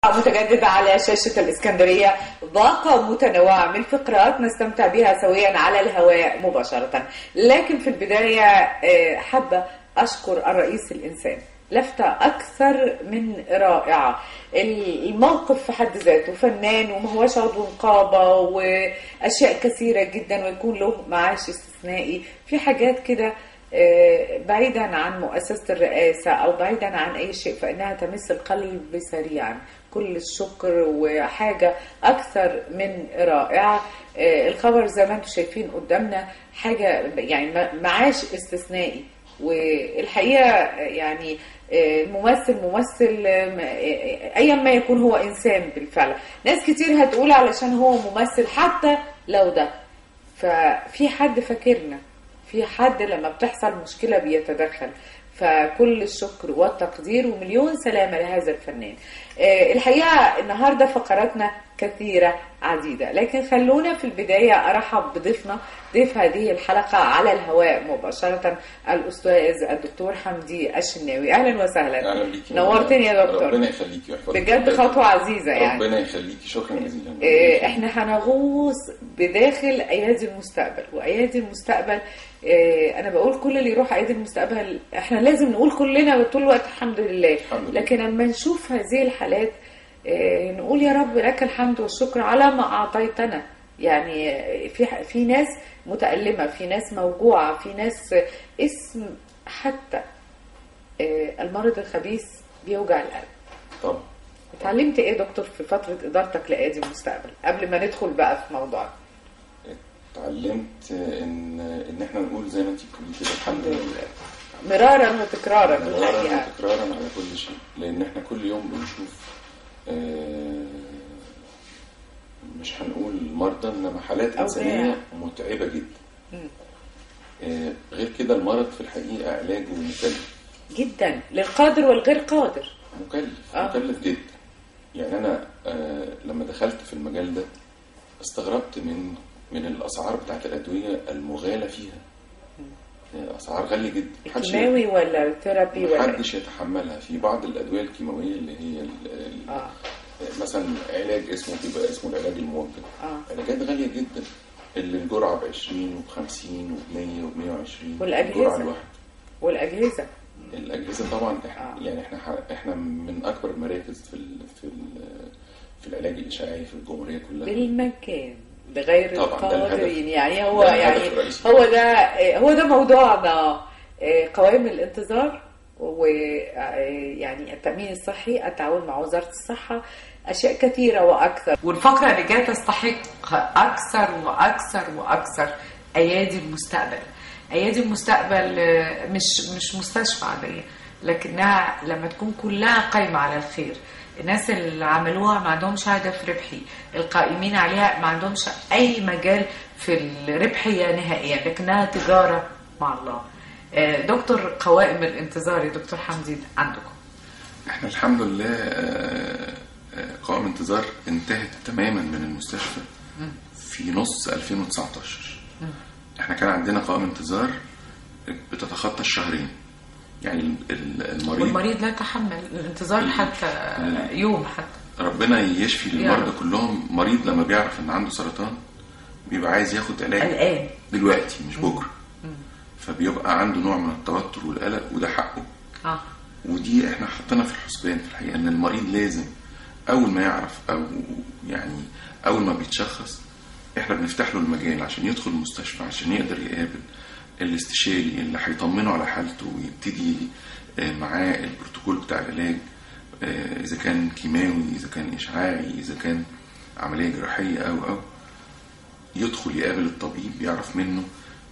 متجددة على شاشة الإسكندرية باقة متنوعة من فقرات نستمتع بها سويا على الهواء مباشرة لكن في البداية آه، حابة أشكر الرئيس الإنسان لفتة أكثر من رائعة الموقف في حد ذاته فنان وما هوش عضو نقابة وأشياء كثيرة جدا ويكون له معاش استثنائي في حاجات كده آه، بعيدا عن مؤسسة الرئاسة أو بعيدا عن أي شيء فإنها تمس القلب سريعا كل الشكر وحاجة أكثر من رائعة آه، الخبر زي ما انتم شايفين قدامنا حاجة يعني م- معاش استثنائي والحقيقة يعني آه، ممثل ممثل آه، آه، أيا ما يكون هو إنسان بالفعل ناس كتير هتقول علشان هو ممثل حتى لو ده ففي حد فاكرنا في حد لما بتحصل مشكلة بيتدخل فكل الشكر والتقدير ومليون سلامة لهذا الفنان آه، الحقيقة النهاردة فقراتنا كثيرة عديدة لكن خلونا في البداية أرحب بضيفنا ضيف هذه الحلقة على الهواء مباشرة الأستاذ الدكتور حمدي الشناوي أهلا وسهلا اهلا بيكي نورتني يا دكتور ربنا يخليكي ويحفظك بجد خطوة عزيزة يعني ربنا يخليكي شكرا جزيلا آه، احنا هنغوص بداخل ايادي المستقبل وايادي المستقبل آه، انا بقول كل اللي يروح ايادي المستقبل احنا لازم نقول كلنا طول الوقت الحمد لله الحمد لله. لكن لما نشوف هذه الحالات آه، نقول يا رب لك الحمد والشكر على ما اعطيتنا يعني آه، في في ناس متألمة في ناس موجوعة في ناس آه، اسم حتى آه، المرض الخبيث بيوجع القلب طبعا اتعلمت ايه يا دكتور في فترة ادارتك لايادي المستقبل قبل ما ندخل بقى في موضوعنا اتعلمت ان ان احنا نقول زي ما انت بتقولي كده الحمد لله مرارا وتكرارا مرارا الحقيقة وتكرارا على كل شيء لان احنا كل يوم بنشوف آه، مش هنقول مرضى انما حالات أوجاع. انسانيه متعبه جدا مم. آه، غير كده المرض في الحقيقه علاجه مكلف جدا للقادر والغير قادر مكلف آه. مكلف جدا يعني انا آه لما دخلت في المجال ده استغربت من من الاسعار بتاعت الادويه المغالى فيها آه، اسعار غاليه جدا محدش- الكيماوي ولا الثيرابي ولا محدش يتحملها في بعض الادويه الكيماويه اللي هي ال- ال- اه مثلا علاج اسمه بيبقى اسمه العلاج الموجه اه علاجات غاليه جدا اللي الجرعه ب 20 وب 50 وب 100 وب 120 والأجهزة. الجرعه الواحده والاجهزة الاجهزه طبعا احنا آه. يعني احنا ح- احنا من اكبر المراكز في ال في ال في العلاج الاشعاعي في الجمهوريه كلها بالمكان لغير طبعاً، ده الهدف. القادرين يعني هو ده الهدف يعني الرئيسي. هو ده هو ده موضوعنا آه، قوائم الانتظار ويعني التأمين الصحي التعاون مع وزارة الصحة أشياء كثيرة وأكثر والفقرة اللي جاية تستحق أكثر وأكثر وأكثر أيادي المستقبل أيادي المستقبل آه، مش مش مستشفى عادية لكنها لما تكون كلها قايمة على الخير الناس اللي عملوها ما عندهمش هدف ربحي القائمين عليها ما عندهمش أي مجال في الربحية نهائيا لكنها تجارة مع الله آه، دكتور قوائم الانتظار يا دكتور حمدي عندكم احنا الحمد لله آه، آه، قوائم انتظار انتهت تماما من المستشفى في نص 2019 احنا كان عندنا قوائم انتظار بتتخطى الشهرين يعني ال- ال- المريض والمريض لا يتحمل الانتظار حتى يوم حتى ربنا يشفي يا المرضى كلهم مريض لما بيعرف ان عنده سرطان بيبقى عايز ياخد علاج الآن دلوقتي مش بكره فبيبقى عنده نوع من التوتر والقلق وده حقه اه ودي احنا حطينا في الحسبان في الحقيقه ان المريض لازم اول ما يعرف او يعني اول ما بيتشخص احنا بنفتح له المجال عشان يدخل المستشفى عشان يقدر يقابل الاستشاري اللي هيطمنه على حالته ويبتدي آه، معاه البروتوكول بتاع العلاج آه، اذا كان كيماوي اذا كان اشعاعي اذا كان عمليه جراحيه او او يدخل يقابل الطبيب يعرف منه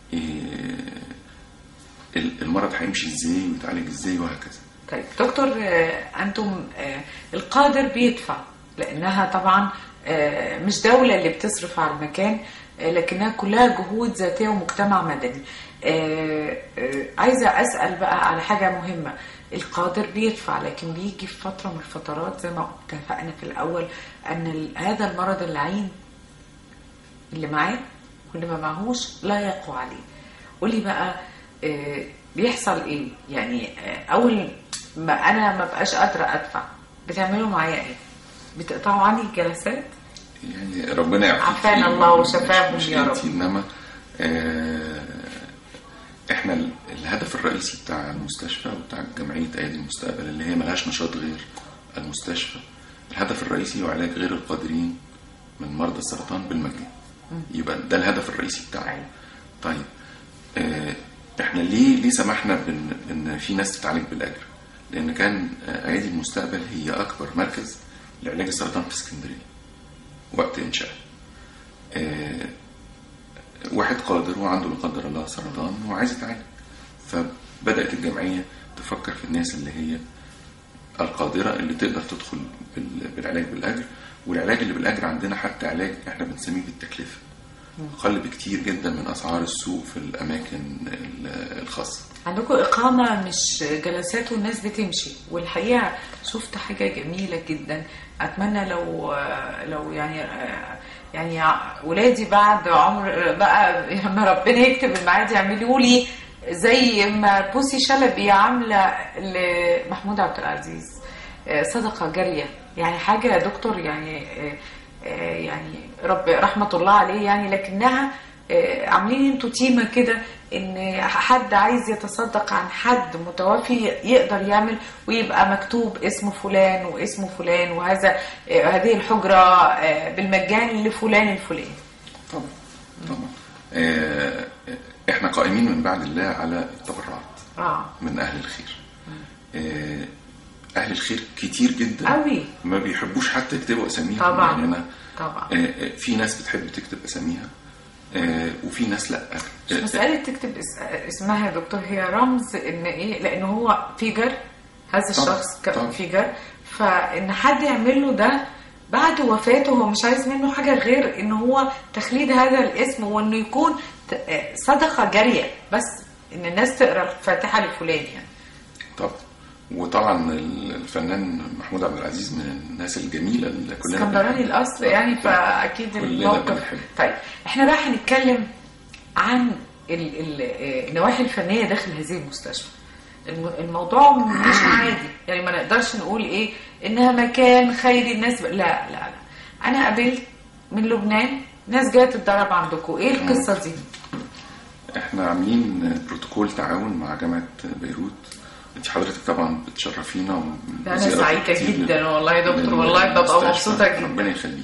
آه، المرض هيمشي ازاي ويتعالج ازاي وهكذا طيب دكتور آه، انتم آه، القادر بيدفع لانها طبعا آه، مش دولة اللي بتصرف على المكان آه، لكنها كلها جهود ذاتية ومجتمع مدني آه، آه، عايزة أسأل بقى على حاجة مهمة القادر بيدفع لكن بيجي في فترة من الفترات زي ما اتفقنا في الأول أن ال- هذا المرض اللعين اللي معاه واللي ما معهوش لا يقوى عليه قولي بقى آه، بيحصل ايه يعني آه، اول ما انا ما بقاش قادره ادفع بتعملوا معايا ايه بتقطعوا عني الجلسات يعني ربنا يعافيك عافانا الله وشفاهم مش يا رب. انتي انما آه، احنا ال- الهدف الرئيسي بتاع المستشفى وبتاع جمعيه ايادي المستقبل اللي هي ملهاش نشاط غير المستشفى الهدف الرئيسي هو علاج غير القادرين من مرضى السرطان بالمجان يبقى ده الهدف الرئيسي بتاعنا أيوة. طيب آه، احنا ليه ليه سمحنا بان ان في ناس تتعالج بالاجر لان كان آه، ايادي المستقبل هي اكبر مركز لعلاج السرطان في اسكندريه وقت انشائه آه، واحد قادر وعنده لا قدر الله سرطان وعايز يتعالج فبدات الجمعيه تفكر في الناس اللي هي القادره اللي تقدر تدخل بال- بالعلاج بالاجر والعلاج اللي بالاجر عندنا حتى علاج احنا بنسميه بالتكلفه اقل بكتير جدا من اسعار السوق في الاماكن ال- الخاصه عندكم إقامة مش جلسات والناس بتمشي والحقيقة شفت حاجة جميلة جدا أتمنى لو لو يعني يعني ولادي بعد عمر بقى لما ربنا يكتب الميعاد يعملوا لي زي ما بوسي شلبي عاملة لمحمود عبد العزيز صدقة جارية يعني حاجة يا دكتور يعني يعني رب رحمة الله عليه يعني لكنها آه، عاملين انتوا تيمة كده ان حد عايز يتصدق عن حد متوفي يقدر يعمل ويبقى مكتوب اسم فلان واسم فلان وهذا آه، هذه الحجرة آه، بالمجان لفلان الفلاني طبعا طبعا آه، احنا قائمين من بعد الله على التبرعات اه من اهل الخير آه، اهل الخير كتير جدا قوي ما بيحبوش حتى يكتبوا اساميهم طبعا. يعني انا طبعا آه، آه، في ناس بتحب تكتب اساميها آه، وفي ناس لا مش آه، مسألة تكتب اس- اسمها يا دكتور هي رمز ان ايه لان هو فيجر هذا الشخص طبعا. كان فيجر فان حد يعمل له ده بعد وفاته هو مش عايز منه حاجة غير ان هو تخليد هذا الاسم وانه يكون ت- آه، صدقة جارية بس ان الناس تقرا الفاتحة لفلان يعني طبعا وطبعا الفنان محمود عبد العزيز من الناس الجميله اللي كلنا اسكندراني بنحبها. الاصل يعني فاكيد كلنا الموقف بنحبه. طيب احنا بقى هنتكلم عن ال- ال- آه، النواحي الفنيه داخل هذه المستشفى الم- الموضوع مش عادي يعني ما نقدرش نقول ايه انها مكان خيري الناس ب... لا لا لا انا قابلت من لبنان ناس جايه تتدرب عندكم ايه القصه دي احنا عاملين بروتوكول تعاون مع جامعه بيروت انت حضرتك طبعا بتشرفينا ده أنا وزيارات سعيدة كتير جدا والله يا دكتور، لل- والله ببقى للمستشفى. مبسوطة جدا. ربنا يخليكي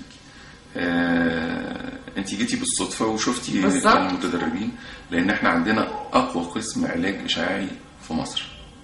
آه، انت جيتي بالصدفه وشفتي بالظبط. المتدربين لان احنا عندنا اقوى قسم علاج اشعاعي في مصر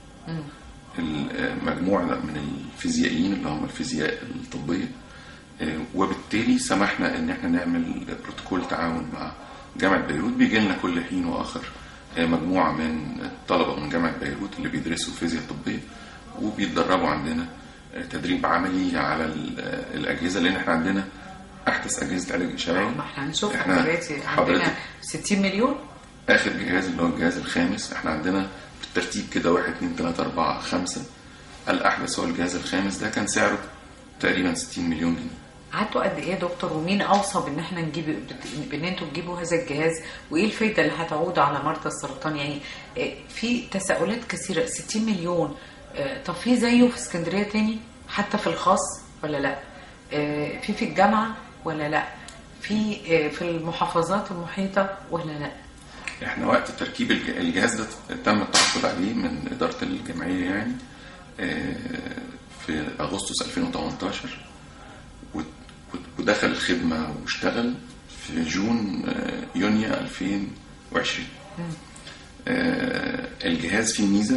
المجموعه من الفيزيائيين اللي هم الفيزياء الطبيه آه، وبالتالي سمحنا ان احنا نعمل بروتوكول تعاون مع جامعه بيروت بيجي لنا كل حين واخر آه، مجموعه من الطلبه من جامعه بيروت اللي بيدرسوا فيزياء طبيه وبيتدربوا عندنا آه، تدريب عملي على ال- آه، الاجهزه لان احنا عندنا احدث اجهزه علاج اشعاعي ما احنا هنشوفها احنا دلوقتي عندنا حضرتك 60 مليون اخر جهاز اللي هو الجهاز الخامس احنا عندنا بالترتيب كده واحد اتنين تلاته اربعه خمسه الاحدث هو الجهاز الخامس ده كان سعره تقريبا 60 مليون جنيه قعدتوا قد ايه يا دكتور ومين اوصى بان احنا نجيب بت- بان انتوا تجيبوا هذا الجهاز وايه الفايده اللي هتعود على مرضى السرطان يعني آه، في تساؤلات كثيره 60 مليون آه، طب في زيه في اسكندريه تاني حتى في الخاص ولا لا آه، في في الجامعه ولا لا في آه، في المحافظات المحيطه ولا لا احنا وقت تركيب الج- الجهاز ده تم التعاقد عليه من اداره الجمعيه يعني آه، في اغسطس 2018 و- و- ودخل الخدمه واشتغل في جون آه، يونيو 2020 آه، الجهاز فيه ميزه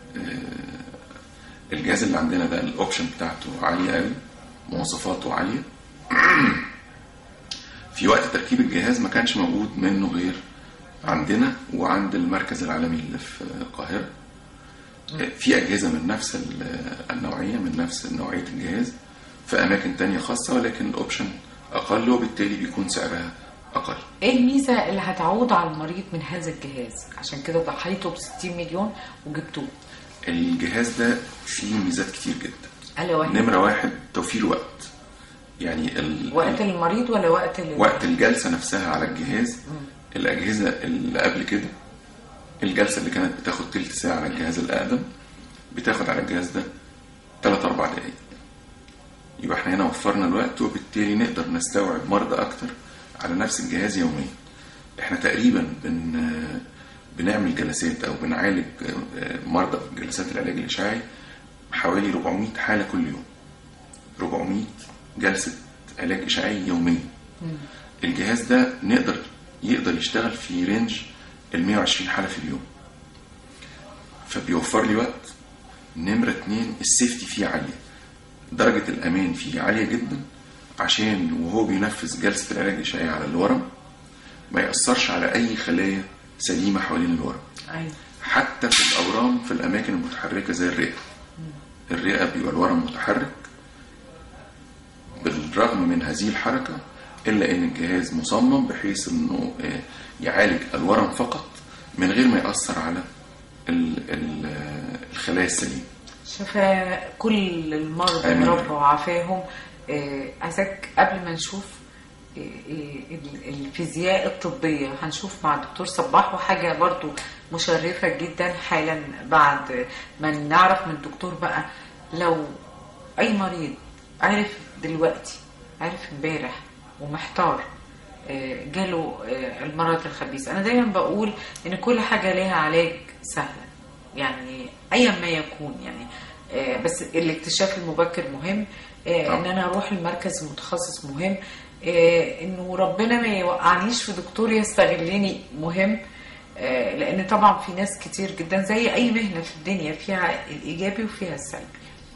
آه، الجهاز اللي عندنا ده الاوبشن بتاعته عاليه قوي مواصفاته عاليه في وقت تركيب الجهاز ما كانش موجود منه غير عندنا وعند المركز العالمي اللي في القاهرة في أجهزة من نفس ال- النوعية من نفس نوعية الجهاز في أماكن تانية خاصة ولكن الأوبشن أقل وبالتالي بيكون سعرها أقل ايه الميزه اللي هتعود على المريض من هذا الجهاز عشان كده ضحيتوا ب 60 مليون وجبتوه الجهاز ده فيه ميزات كتير جدا الا وهي نمرة واحد توفير وقت يعني ال... وقت المريض ولا وقت ال... وقت الجلسة نفسها على الجهاز الأجهزة اللي قبل كده الجلسة اللي كانت بتاخد تلت ساعة على الجهاز الأقدم بتاخد على الجهاز ده تلات أربع دقايق يبقى احنا هنا وفرنا الوقت وبالتالي نقدر نستوعب مرضى اكتر على نفس الجهاز يوميا احنا تقريبا بن بنعمل جلسات او بنعالج مرضى في جلسات العلاج الاشعاعي حوالي 400 حاله كل يوم 400 جلسه علاج اشعاعي يوميا الجهاز ده نقدر يقدر يشتغل في رينج ال 120 حاله في اليوم فبيوفر لي وقت نمرة اتنين السيفتي فيه عالية درجة الأمان فيه عالية جدا عشان وهو بينفذ جلسة العلاج الإشعاعي على الورم ما يأثرش على أي خلايا سليمة حوالين الورم أيوة. حتى في الأورام في الأماكن المتحركة زي الرئة الرئة بيبقى الورم متحرك بالرغم من هذه الحركة إلا إن الجهاز مصمم بحيث إنه يعالج الورم فقط من غير ما يأثر على الخلايا السليمة شفى كل المرضى يا رب وعافاهم عايزك قبل ما نشوف الفيزياء الطبية هنشوف مع الدكتور صباح وحاجة برضو مشرفة جدا حالا بعد ما نعرف من الدكتور بقى لو أي مريض عرف دلوقتي عرف امبارح ومحتار جاله المرض الخبيث أنا دايما بقول إن كل حاجة لها علاج سهل يعني أيا ما يكون يعني بس الاكتشاف المبكر مهم ان انا اروح المركز المتخصص مهم انه ربنا ما يوقعنيش في دكتور يستغلني مهم لان طبعا في ناس كتير جدا زي اي مهنه في الدنيا فيها الايجابي وفيها السلبي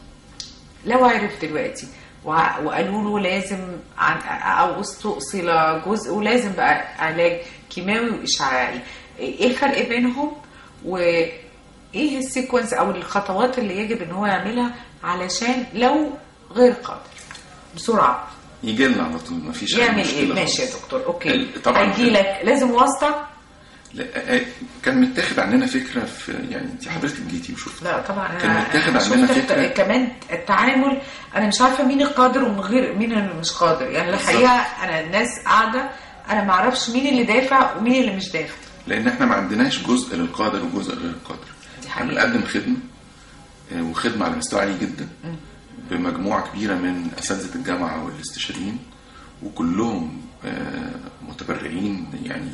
لو عرف دلوقتي وقالوا له لازم او استؤصل جزء ولازم بقى علاج كيماوي واشعاعي ايه الفرق بينهم وايه السيكونس او الخطوات اللي يجب ان هو يعملها علشان لو غير قادر بسرعه يجي لنا على طول ما فيش يعمل ايه ماشي يا دكتور اوكي طبعا هيجي لك لازم واسطه لا كان متاخد عننا فكره في يعني انت حضرتك جيتي وشفتي لا طبعا كان متاخد عننا فكره كمان التعامل انا مش عارفه مين القادر ومن غير مين اللي مش قادر يعني الحقيقه انا الناس قاعده انا ما اعرفش مين اللي دافع ومين اللي مش دافع لان احنا ما عندناش جزء للقادر وجزء غير القادر احنا بنقدم خدمه وخدمه على مستوى عالي جدا بمجموعه كبيره من اساتذه الجامعه والاستشاريين وكلهم متبرعين يعني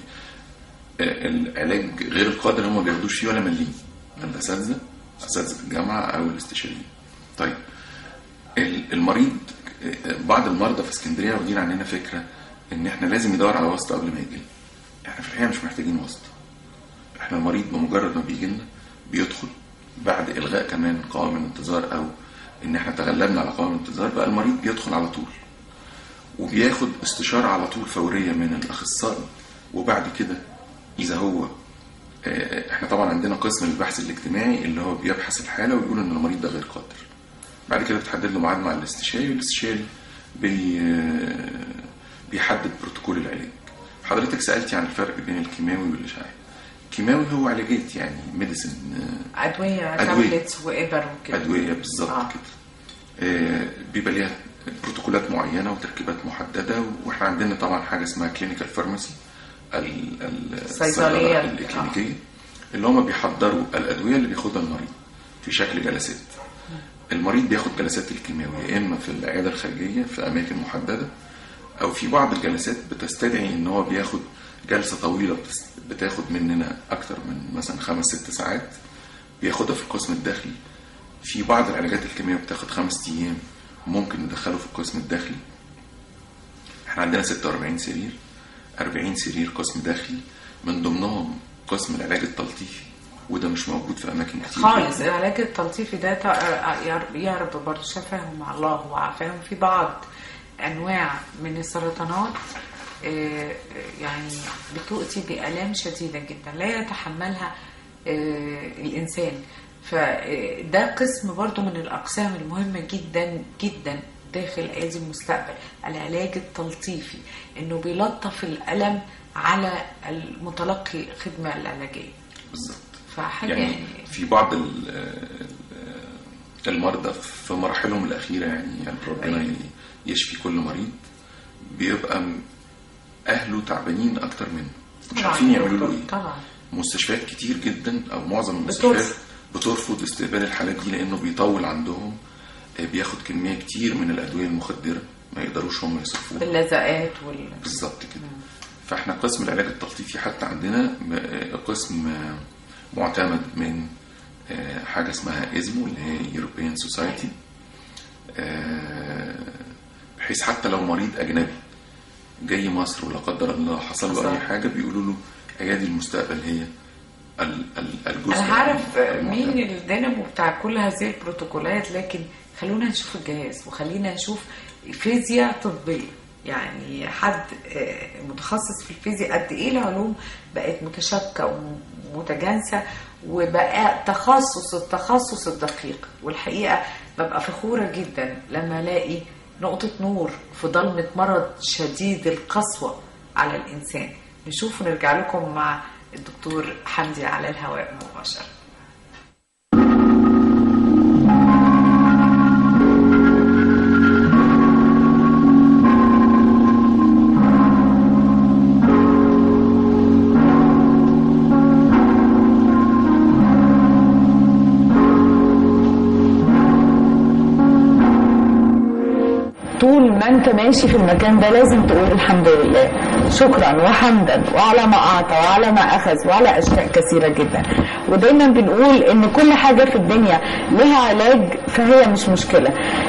العلاج غير القادر هم ما بياخدوش فيه ولا مليم الاساتذه اساتذه الجامعه او الاستشاريين طيب المريض بعض المرضى في اسكندريه واخدين عننا فكره ان احنا لازم ندور على واسطه قبل ما يجي لنا احنا في الحقيقه مش محتاجين واسطه احنا المريض بمجرد ما بيجي لنا بيدخل بعد الغاء كمان قوائم الانتظار او ان احنا تغلبنا على قوائم الانتظار بقى المريض بيدخل على طول وبياخد استشاره على طول فوريه من الاخصائي وبعد كده اذا هو احنا طبعا عندنا قسم البحث الاجتماعي اللي هو بيبحث الحاله ويقول ان المريض ده غير قادر بعد كده بتحدد له ميعاد مع الاستشاري والاستشاري بي بيحدد بروتوكول العلاج حضرتك سالتي عن الفرق بين الكيماوي والاشعاعي الكيماوي هو علاجات يعني ميديسن ادويه تابلتس وابر وكده ادويه بالظبط آه. كده آه بيبقى ليها بروتوكولات معينه وتركيبات محدده واحنا عندنا طبعا حاجه اسمها كلينيكال فارماسي الصيدليه الاكلينيكيه آه. اللي هم بيحضروا الادويه اللي بياخدها المريض في شكل جلسات المريض بياخد جلسات الكيماوي يا اما في العياده الخارجيه في اماكن محدده او في بعض الجلسات بتستدعي ان هو بياخد جلسه طويله بتاخد مننا اكتر من مثلا خمس ست ساعات بياخدها في القسم الداخلي في بعض العلاجات الكيميائيه بتاخد خمس ايام ممكن ندخله في القسم الداخلي احنا عندنا 46 سرير 40 سرير قسم داخلي من ضمنهم قسم العلاج التلطيفي وده مش موجود في اماكن كتير خالص العلاج التلطيفي ده يا رب برضه شفاهم مع الله وعافاهم في بعض انواع من السرطانات يعني بتؤتي بآلام شديدة جدا لا يتحملها الإنسان فده قسم برضو من الأقسام المهمة جدا جدا داخل أيادي المستقبل العلاج التلطيفي إنه بيلطف الألم على المتلقي الخدمة العلاجية بالظبط فحاجة يعني, يعني في بعض المرضى في مراحلهم الأخيرة يعني, يعني ربنا يشفي كل مريض بيبقى اهله تعبانين اكتر منه مش عارفين يعملوا له ايه طبعا مستشفيات كتير جدا او معظم المستشفيات بترفض استقبال الحالات دي لانه بيطول عندهم آه، بياخد كميه كتير من الادويه المخدره ما يقدروش هم يصرفوها باللزقات وال بالظبط كده فاحنا قسم العلاج التخطيطي حتى عندنا م- قسم آه، معتمد من آه، حاجه اسمها ازمو اللي هي European Society آه، بحيث حتى لو مريض اجنبي جاي مصر ولا قدر الله حصل له اي حصل. حاجه بيقولوا له ايادي المستقبل هي ال- ال- الجزء انا هعرف مين المعتمد. الدينامو بتاع كل هذه البروتوكولات لكن خلونا نشوف الجهاز وخلينا نشوف فيزياء طبيه يعني حد آه، متخصص في الفيزياء قد ايه العلوم بقت متشابكه ومتجانسه وبقى تخصص التخصص الدقيق والحقيقه ببقى فخوره جدا لما الاقي نقطه نور في ضلمه مرض شديد القسوه على الانسان نشوف ونرجع لكم مع الدكتور حمدي على الهواء مباشره طول ما انت ماشي في المكان ده لازم تقول الحمد لله شكرا وحمدا وعلى ما اعطى وعلى ما اخذ وعلى اشياء كثيره جدا ودايما بنقول ان كل حاجه في الدنيا لها علاج فهي مش مشكله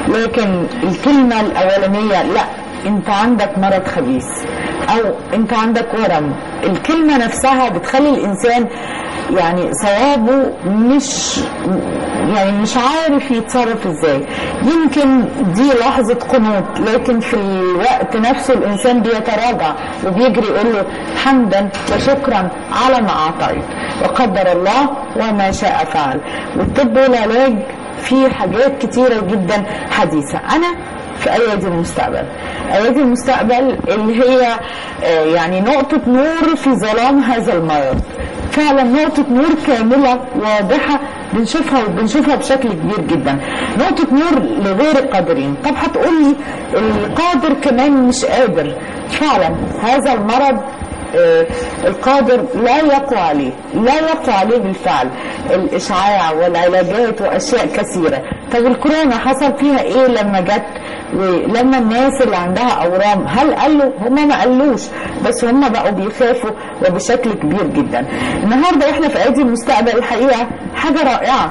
لكن الكلمه الاولانيه لا انت عندك مرض خبيث او انت عندك ورم الكلمه نفسها بتخلي الانسان يعني ثوابه مش يعني مش عارف يتصرف ازاي يمكن دي لحظة قنوط لكن في الوقت نفسه الانسان بيتراجع وبيجري يقول له حمدا وشكرا على ما اعطيت وقدر الله وما شاء فعل والطب والعلاج فيه حاجات كتيرة جدا حديثة انا في ايادي المستقبل ايادي المستقبل اللي هي آه، يعني نقطة نور في ظلام هذا المرض فعلا نقطة نور كاملة واضحة بنشوفها وبنشوفها بشكل كبير جدا نقطة نور لغير القادرين طب هتقولي القادر كمان مش قادر فعلا هذا المرض آه، القادر لا يقوى عليه لا يقوى عليه بالفعل الإشعاع والعلاجات وأشياء كثيرة طب الكورونا حصل فيها إيه لما جت ولما الناس اللي عندها أورام هل قالوا هم ما قالوش بس هم بقوا بيخافوا وبشكل كبير جدا النهاردة إحنا في أيدي المستقبل الحقيقة حاجة رائعة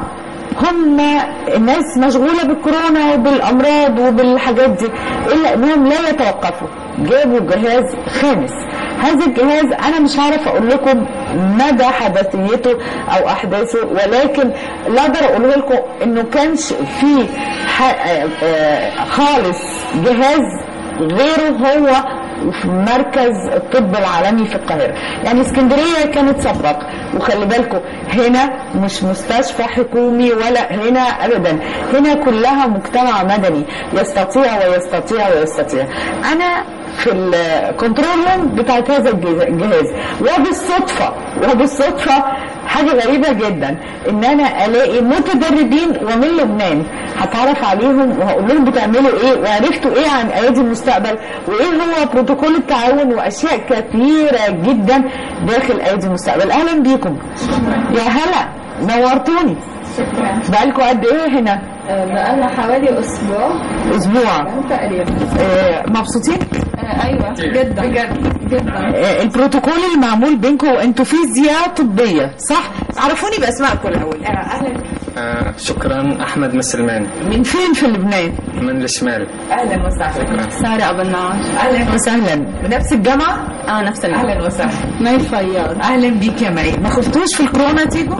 هم الناس مشغولة بالكورونا وبالأمراض وبالحاجات دي إلا أنهم لا يتوقفوا جابوا جهاز خامس هذا الجهاز أنا مش عارف أقول لكم مدى حداثيته أو أحداثه ولكن لا أقدر أقول لكم إنه كانش فيه ح- آه، آه، خالص جهاز غيره هو في مركز الطب العالمي في القاهرة يعني اسكندرية كانت سبق وخلي بالكم هنا مش مستشفى حكومي ولا هنا أبدا هنا كلها مجتمع مدني يستطيع ويستطيع ويستطيع أنا في الكنترول روم بتاعت هذا الجهاز الجهاز. وبالصدفة وبالصدفة حاجة غريبة جدا ان انا الاقي متدربين ومن لبنان هتعرف عليهم وهقول لهم بتعملوا ايه وعرفتوا ايه عن ايادي المستقبل وايه هو بروتوكول التعاون واشياء كثيرة جدا داخل ايادي المستقبل اهلا بيكم يا هلا نورتوني شكرا بقالكم قد ايه هنا آه، بقالنا حوالي اسبوع اسبوع تقريبا آه، مبسوطين آه، ايوه جدا بجد جدا آه، البروتوكول المعمول بينكم انتوا فيزياء طبيه صح عرفوني باسمائكم الاول آه، اهلا آه شكرا احمد مسلمان من فين في لبنان من الشمال اهلا وسهلا سارة أبو النعاش اهلا وسهلا بنفس الجامعه اه نفس الوقت اهلا وسهلا مي فياض اهلا بيك يا مي ما خفتوش في الكورونا تيجوا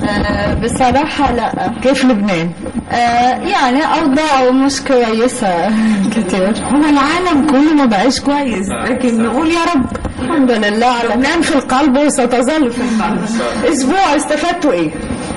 آه بصراحة لا كيف لبنان آه يعني أوضاعه مش كويسة كتير هو العالم كله ما بقاش كويس لكن نقول يا رب الحمد لله على لبنان في القلب وستظل في القلب اسبوع استفدتوا ايه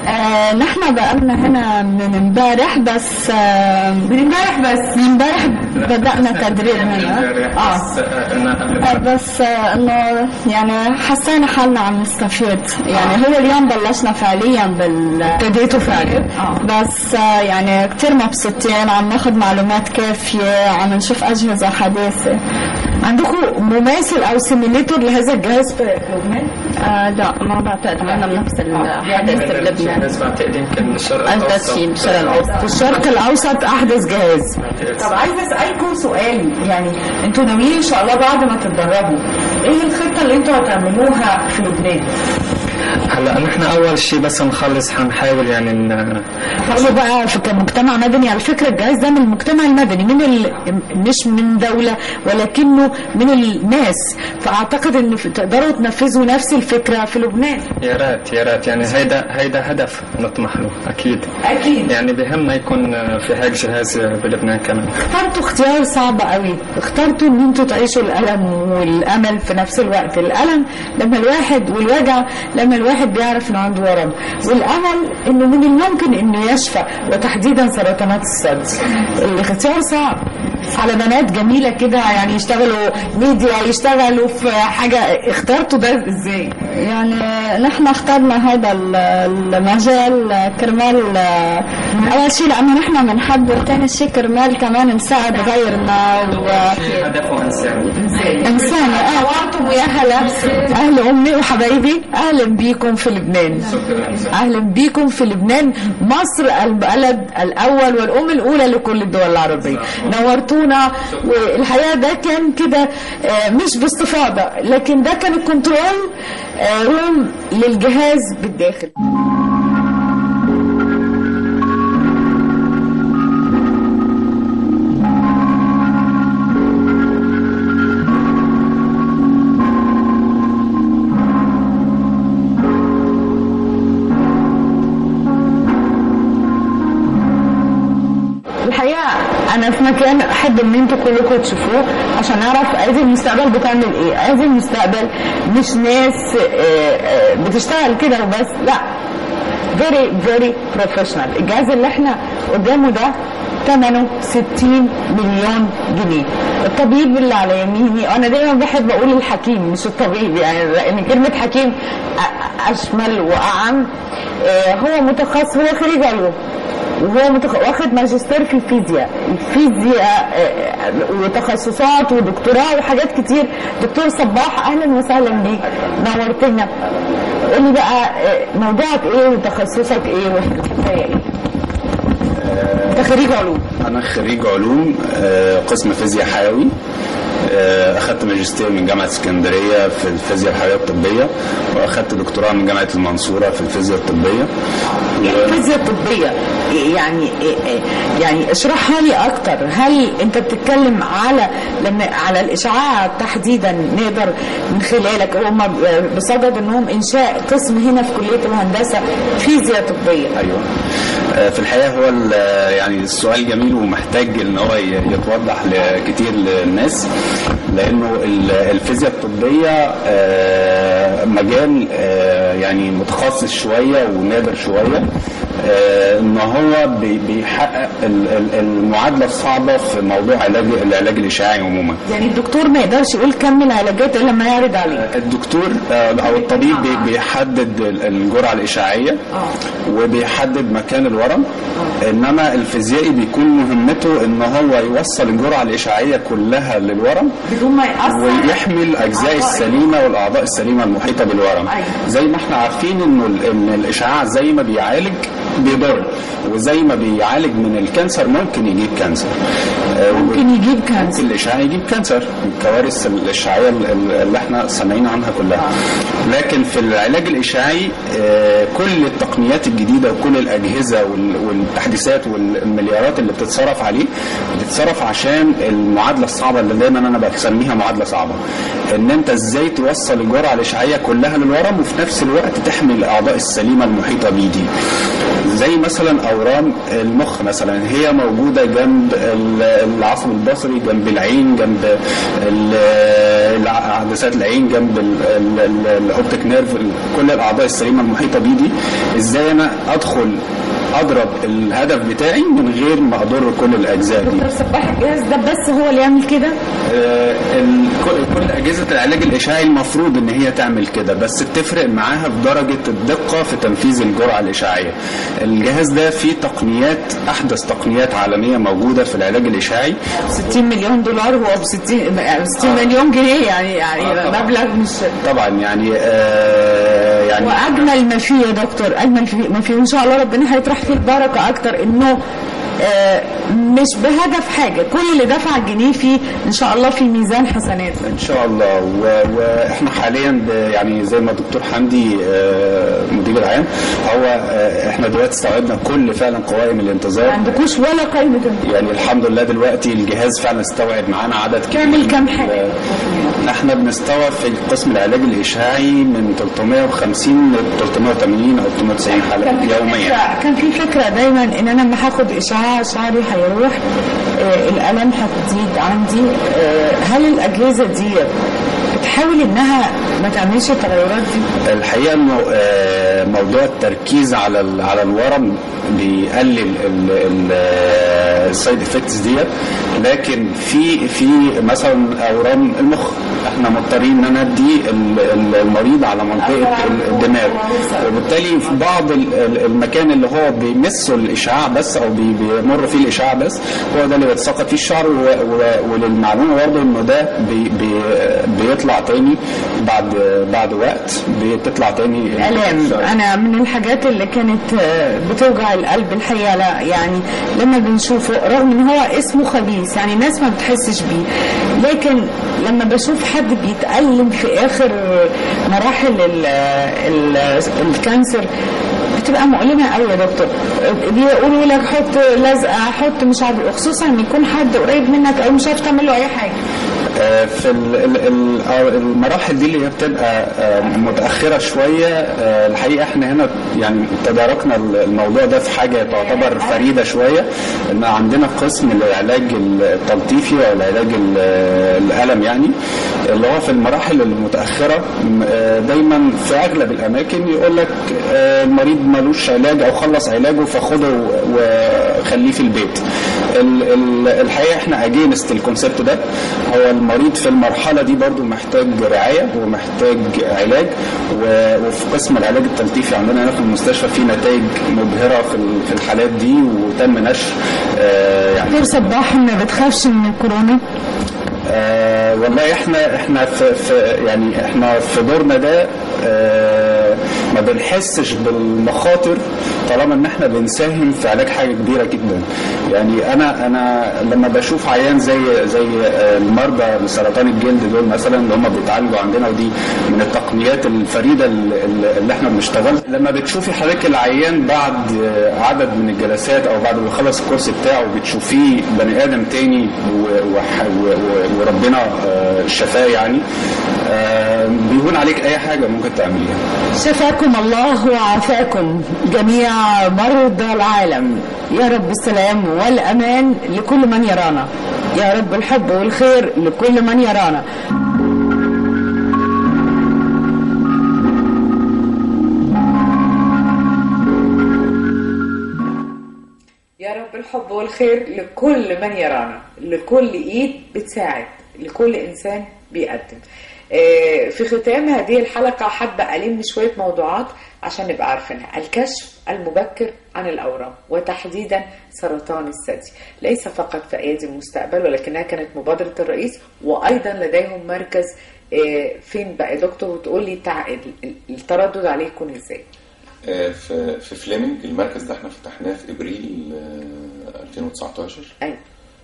آه نحن بقالنا هنا من امبارح بس آه من امبارح بس من امبارح بدأنا تدريب هنا امبارح اه بس آه، انا قبل آه، ما بس آه، انه يعني حسينا حالنا عم نستفيد يعني هو اليوم بلشنا فعليا بال ابتديتوا فعلا اه بس آه، يعني كتير مبسوطين عم ناخذ معلومات كافية عم نشوف أجهزة حديثة عندكم مماثل او سيميليتور لهذا الجهاز في لبنان؟ آه لا ما بعتقد عنا بنفس الحدث بلبنان الناس بعتقد يمكن الشرق أجدد شيء بالشرق الأوسط في الشرق الاوسط احدث جهاز بعتقد طب عايزه اسالكم سؤال يعني انتوا ناويين ان شاء الله بعد ما تتدربوا ايه الخطه اللي انتوا هتعملوها في لبنان؟ هلا نحن اول شيء بس نخلص حنحاول يعني ن... حاولوا بقى في كمجتمع مدني على فكره الجهاز ده من المجتمع المدني من ال... مش من دوله ولكنه من الناس فاعتقد ان في- تقدروا تنفذوا نفس الفكره في لبنان يا ريت يا ريت يعني هيدا هيدا هدف نطمح له اكيد اكيد يعني بهمنا يكون آه، في هيك جهاز بلبنان كمان اخترتوا اختيار صعب قوي اخترتوا ان انتوا تعيشوا الالم والامل في نفس الوقت الالم لما الواحد والوجع لما الواحد بيعرف انه عنده ورم والامل انه من الممكن انه يشفى وتحديدا سرطانات الثدي الاختيار صعب على بنات جميله كده يعني يشتغلوا ميديا يشتغلوا في حاجه اخترتوا ده ازاي يعني نحن اخترنا هذا ال- المجال كرمال اول شيء لانه نحن بنحب وثاني شيء كرمال كمان نساعد غيرنا هدفه انساني وانسان اه نورتم ويا هلا اهل امي وحبايبي اهلا بيكم في لبنان اهلا بيكم في لبنان مصر البلد الاول والام الاولى لكل الدول العربيه نورتونا والحقيقه ده كان كده آه، مش باستفاضه لكن ده كان الكنترول آه، روم للجهاز بالداخل الحقيقه انا في مكان احب ان انتوا كلكم تشوفوه عشان نعرف ادي المستقبل بتعمل ايه ادي المستقبل مش ناس آه، آه، بتشتغل كده وبس لا فيري فيري بروفيشنال الجهاز اللي احنا قدامه ده ثمنه 60 مليون جنيه الطبيب اللي على يميني انا دايما بحب اقول الحكيم مش الطبيب يعني لان كلمه حكيم أ- اشمل واعم آه، هو متخصص هو خريج علوم وهو متخ... واخد ماجستير في الفيزياء الفيزياء آه، وتخصصات ودكتوراه وحاجات كتير دكتور صباح اهلا وسهلا بيك نورتنا قول لي بقى آه، موضوعك ايه وتخصصك ايه والحكايه ايه انت خريج علوم أنا خريج علوم آه، قسم فيزياء حيوي آه، أخدت ماجستير من جامعة اسكندرية في الفيزياء الحيوية الطبية وأخدت دكتوراه من جامعة المنصورة في الفيزياء الطبية يعني الفيزياء الطبية يعني يعني اشرحها لي اكتر هل انت بتتكلم على لما على الاشعاع تحديدا نقدر من خلالك هم بصدد انهم انشاء قسم هنا في كلية الهندسة فيزياء طبية أيوة آه، في الحقيقة هو ال- آه، يعني السؤال جميل ومحتاج إن هو ي- يتوضح لكتير للناس لأنه ال- الفيزياء الطبية آه، مجال آه، يعني متخصص شوية ونادر شوية آه، ان هو بي- بيحقق ال- ال- المعادله الصعبه في موضوع علاج العلاج الاشعاعي عموما يعني الدكتور ما يقدرش يقول كمل علاجات الا لما يعرض عليه الدكتور آه، او الطبيب بي- بيحدد ال- الجرعه الاشعاعيه وبيحدد مكان الورم انما الفيزيائي بيكون مهمته ان هو يوصل الجرعه الاشعاعيه كلها للورم بدون ما يأثر ويحمي الاجزاء السليمه والاعضاء السليمه المحيطه بالورم أيوة. زي ما احنا عارفين انه ال- ان الاشعاع زي ما بيعالج بيضر وزي ما بيعالج من الكانسر ممكن يجيب كانسر آه، ممكن يجيب كانسر ممكن الاشعاع يجيب كانسر الكوارث الاشعاعيه ال- ال- اللي احنا سامعين عنها كلها لكن في العلاج الاشعاعي آه، كل التقنيات الجديده وكل الاجهزه وال- والتحديثات والمليارات اللي بتتصرف عليه بتتصرف عشان المعادله الصعبه اللي دايما انا بسميها معادله صعبه ان انت ازاي توصل الجرعه الاشعاعيه كلها للورم وفي نفس الوقت تحمي الاعضاء السليمه المحيطه بيه دي زي مثلا اورام المخ مثلا هي موجوده جنب ال- العصب البصري جنب العين جنب ال- الع- عدسات العين جنب ال- ال- ال- الاوبتيك نيرف ال- كل الاعضاء السليمه المحيطه بيه دي ازاي انا ادخل اضرب الهدف بتاعي من غير ما اضر كل الاجزاء دي دكتور صباح الجهاز ده بس هو اللي يعمل كده آه، ال- كل- كل اجهزه العلاج الاشعاعي المفروض ان هي تعمل كده بس بتفرق معاها بدرجه الدقه في تنفيذ الجرعه الاشعاعيه الجهاز ده فيه تقنيات احدث تقنيات عالميه موجوده في العلاج الاشعاعي 60 مليون دولار هو ب 60 60 مليون جنيه يعني يعني آه، طبعاً. مبلغ مش طبعا يعني آه يعني واجمل ما فيه يا دكتور اجمل في- ما فيه وان شاء الله ربنا هيطرح فيه البركه اكتر انه آه، مش بهدف حاجه كل اللي دفع جنيه فيه ان شاء الله في ميزان حسنات ان شاء الله و- واحنا حاليا ب- يعني زي ما الدكتور حمدي آه، مدير العام هو آه، احنا دلوقتي استوعبنا كل فعلا قوائم ما الانتظار عندكوش ولا قائمه انتظار. يعني الحمد لله دلوقتي الجهاز فعلا استوعب معانا عدد كبير تعمل كام من حاجة؟ ال- احنا بنستوعب في قسم العلاج الاشعاعي من 350 ل 380 او 390 حلقه يوميا فكرة- كان في فكره دايما ان انا لما هاخد اشعاع شعري هيروح آه، الالم هتزيد عندي آه، هل الاجهزه دي بتحاول انها ما تعملش التغيرات دي الحقيقه انه آه، موضوع التركيز على ال- على الورم بيقلل السايد افكتس ديت لكن في في مثلا اورام المخ احنا مضطرين ان ندي ال- ال- المريض على منطقه ال- الدماغ وبالتالي في بعض ال- ال- المكان اللي هو بيمسه الاشعاع بس او بي- بيمر فيه الاشعاع بس هو ده اللي بيتساقط فيه الشعر و- و- وللمعلومه برضه انه ده بي بي بيطلع تاني بعد بعد وقت بتطلع تاني الام الشعر. انا من الحاجات اللي كانت آه، بتوجع القلب الحقيقه لا يعني لما بنشوفه رغم ان هو اسمه خبيث يعني الناس ما بتحسش بيه لكن لما بشوف حد بيتألم في اخر مراحل ال ال الكانسر بتبقى مؤلمه قوي يا دكتور بيقولوا لك حط لزقه حط مش عارف خصوصا ان يكون حد قريب منك او مش عارف تعمل له اي حاجه آه، في ال- ال- ال- آه، المراحل دي اللي هي بتبقى آه، متأخرة شوية آه، الحقيقة احنا هنا يعني تداركنا الموضوع ده في حاجة تعتبر فريدة شوية ان عندنا قسم للعلاج التلطيفي او العلاج ال- الألم يعني اللي هو في المراحل المتأخرة م- آه، دايما في أغلب الأماكن يقول لك آه، المريض ملوش علاج أو خلص علاجه فخده وخليه في البيت ال- ال- الحقيقة احنا اجينست الكونسيبت ده هو المريض في المرحلة دي برضو محتاج رعاية ومحتاج علاج و- وفي قسم العلاج التلطيفي عندنا هنا في المستشفى في نتائج مبهرة في ال- في الحالات دي وتم نشر آه، يعني دكتور صباح ما بتخافش من الكورونا آه والله احنا احنا في, في يعني احنا في دورنا ده آه ما بنحسش بالمخاطر طالما ان احنا بنساهم في علاج حاجه كبيره جدا يعني انا انا لما بشوف عيان زي زي آه، المرضى بسرطان الجلد دول مثلا اللي هم بيتعالجوا عندنا ودي من التقنيات الفريده اللي اللي احنا بنشتغل لما بتشوفي حضرتك العيان بعد آه، عدد من الجلسات او بعد ما يخلص الكورس بتاعه بتشوفيه بني ادم تاني و- وح- و- و- وربنا آه، شفاه يعني آه، بيهون عليك اي حاجه ممكن تعمليها شفاكم الله وعافاكم جميع مرضى العالم يا رب السلام والأمان لكل من يرانا يا رب الحب والخير لكل من يرانا يا رب الحب والخير لكل من يرانا لكل ايد بتساعد لكل انسان بيقدم آه، في ختام هذه الحلقة حابة ألم شوية موضوعات عشان نبقى عارفينها الكشف المبكر عن الأورام وتحديدا سرطان الثدي ليس فقط في أيادي المستقبل ولكنها كانت مبادرة الرئيس وأيضا لديهم مركز آه، فين بقى يا دكتور وتقول لي تع... ال- ال- التردد عليه يكون ازاي آه، في في فليمنج المركز ده احنا فتحناه في ابريل آه، 2019 ايوه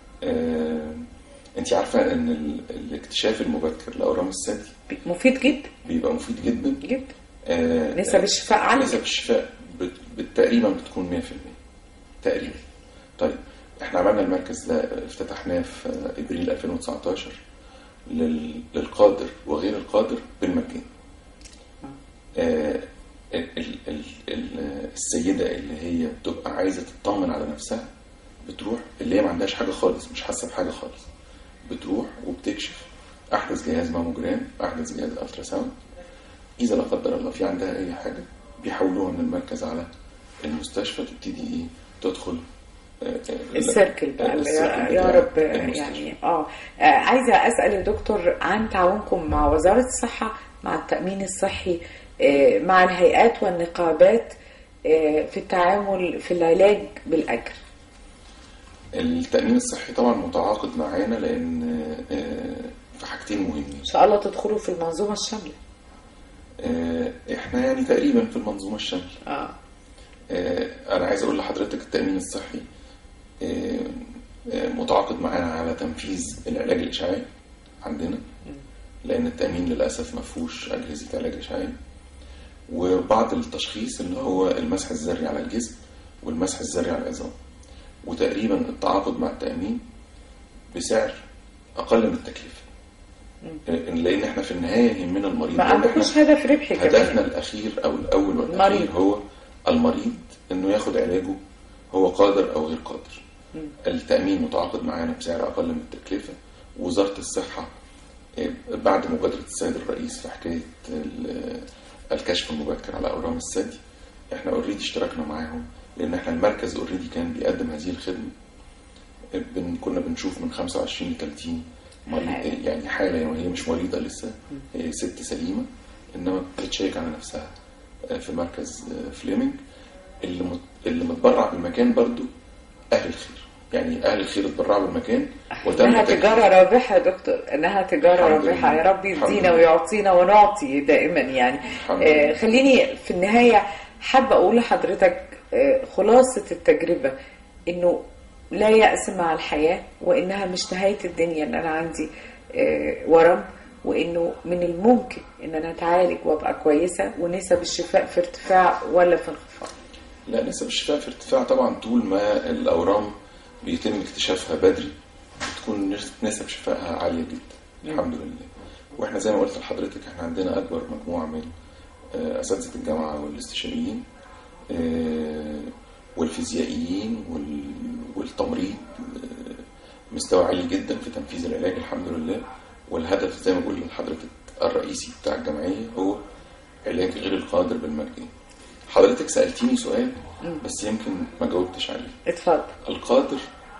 انت عارفه ان ال- الاكتشاف المبكر لاورام الثدي مفيد جدا بيبقى مفيد جدا جدا آه، نسب الشفاء عالية. نسب الشفاء بت- بت- تقريبا بتكون 100% تقريبا طيب احنا عملنا المركز ده افتتحناه في ابريل 2019 لل- للقادر وغير القادر بالمجان آه، ال- ال- ال- ال- السيدة اللي هي بتبقى عايزة تطمن على نفسها بتروح اللي هي ما عندهاش حاجة خالص مش حاسة بحاجة خالص بتروح وبتكشف أحدث جهاز ماموجرام أحدث جهاز ألترا ساوند إذا لا قدر الله في عندها أي حاجة بيحولوها من المركز على المستشفى تبتدي ايه تدخل آه، آه، السيركل بقى اللي السيركل يا بتاع رب المستشفى. يعني اه آه، عايزه اسال الدكتور عن تعاونكم مع وزاره الصحه مع التامين الصحي آه، مع الهيئات والنقابات آه، في التعامل في العلاج بالاجر التأمين الصحي طبعا متعاقد معانا لأن آه، في حاجتين مهمين ان شاء الله تدخلوا في المنظومه الشامله آه، احنا يعني تقريبا في المنظومة الشاملة اه آه، أنا عايز أقول لحضرتك التأمين الصحي آه، آه، متعاقد معانا على تنفيذ العلاج الإشعاعي عندنا لأن التأمين للأسف ما فيهوش أجهزة علاج إشعاعي وبعض التشخيص اللي هو المسح الذري على الجسم والمسح الذري على العظام وتقريبا التعاقد مع التأمين بسعر أقل من التكلفة لأن احنا في النهاية يهمنا المريض ما لأن إحنا عندكوش هدف ربحي هدفنا كمان الأخير أو الأول والأخير المريض. هو المريض إنه ياخد علاجه هو قادر أو غير قادر التأمين متعاقد معانا بسعر أقل من التكلفة وزارة الصحة آه، بعد مبادرة السيد الرئيس في حكاية ال- الكشف المبكر على أورام الثدي احنا اوريدي اشتركنا معاهم لأن احنا المركز اوريدي كان بيقدم هذه الخدمة آه، بن كنا بنشوف من 25 ل 30 مريض حالة. يعني حالة يعني وهي مش مريضة لسه هي ست سليمة إنما بتشيك على نفسها آه، في مركز آه، فليمنج اللي مت... اللي متبرع بالمكان برضو أهل الخير يعني أهل الخير اتبرعوا بالمكان انها تكليف- تجاره رابحه يا دكتور انها تجاره الحمد رابحه لله. يا رب الحمد يدينا لله. ويعطينا ونعطي دائما يعني الحمد آه لله. خليني في النهايه حابه اقول لحضرتك آه خلاصه التجربه انه لا يأس مع الحياه وانها مش نهايه الدنيا ان انا عندي آه ورم وانه من الممكن ان انا اتعالج وابقى كويسه ونسب الشفاء في ارتفاع ولا في انخفاض لا نسب الشفاء في ارتفاع طبعا طول ما الأورام بيتم اكتشافها بدري بتكون نس- نسب شفائها عالية جدا الحمد لله واحنا زي ما قلت لحضرتك احنا عندنا أكبر مجموعة من آه، أساتذة الجامعة والاستشاريين آه، والفيزيائيين وال- والتمريض آه، مستوى عالي جدا في تنفيذ العلاج الحمد لله والهدف زي ما بقول لحضرتك الرئيسي بتاع الجمعية هو علاج غير القادر بالمجان حضرتك سألتيني سؤال بس يمكن ما جاوبتش عليه اتفضل القادر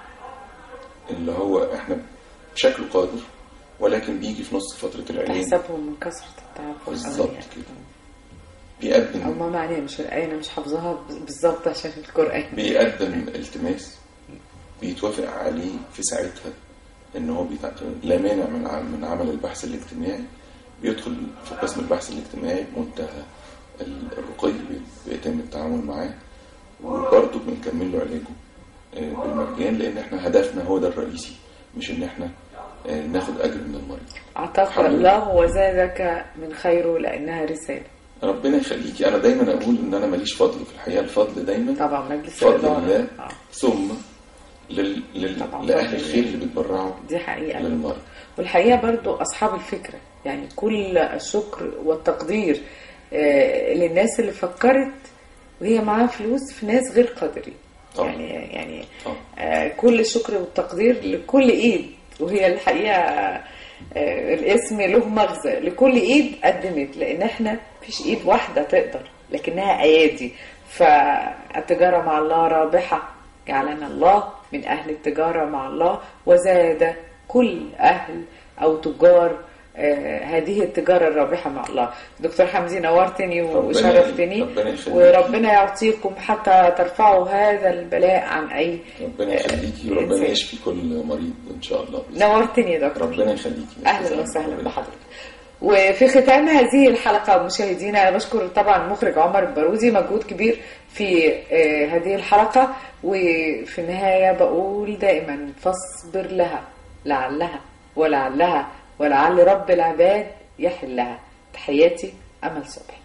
اللي هو احنا بشكله قادر ولكن بيجي في نص فترة العلاج تحسبهم من كثره التعب بالظبط والأذية. كده او بيقدم ما معناه مش الآية أنا مش حافظاها بالظبط عشان القرآن بيقدم التماس بيتوافق عليه في ساعتها ان هو بيتع... لا مانع من ع- من عمل البحث الاجتماعي بيدخل في قسم البحث الاجتماعي بمنتهى ال- الرقي بي- بيتم التعامل معاه وبرضه بنكمل له علاجه آه، بالمجان لان احنا هدفنا هو ده الرئيسي مش ان احنا آه، ناخد اجر من المريض أعطاك الحمد لله. الله وزادك من خيره لأنها رسالة ربنا يخليكي انا دايما اقول ان انا ماليش فضل في الحياه الفضل دايما طبعا مجلس بفضل الإدارة الله آه. ثم لل... لل... طبعاً. لأهل الخير اللي بيتبرعوا دي حقيقة للمرضى والحقيقة برضو أصحاب الفكرة يعني كل الشكر والتقدير آه، للناس اللي فكرت وهي معاها فلوس في ناس غير قادرين طبعاً. يعني يعني طبعاً. آه، كل الشكر والتقدير لكل ايد وهي الحقيقه آه، الاسم له مغزى لكل ايد قدمت لان احنا مفيش ايد واحده تقدر لكنها ايادي فالتجاره مع الله رابحه جعلنا الله من اهل التجاره مع الله وزاد كل اهل او تجار آه، هذه التجارة الرابحة مع الله دكتور حمدي نورتني ربنا- وشرفتني ربنا يخليك. وربنا يعطيكم حتى ترفعوا هذا البلاء عن أي ربنا يخليكي وربنا إنسان. يشفي كل مريض ان شاء الله بإذن نورتني يا الله. دكتور ربنا يخليكي اهلا وسهلا بحضرتك وفي ختام هذه الحلقة مشاهدينا أنا بشكر طبعا المخرج عمر البارودي مجهود كبير في آه، هذه الحلقة وفي النهاية بقول دائما فاصبر لها لعلها ولعلها ولعل رب العباد يحلها تحياتي أمل صبحي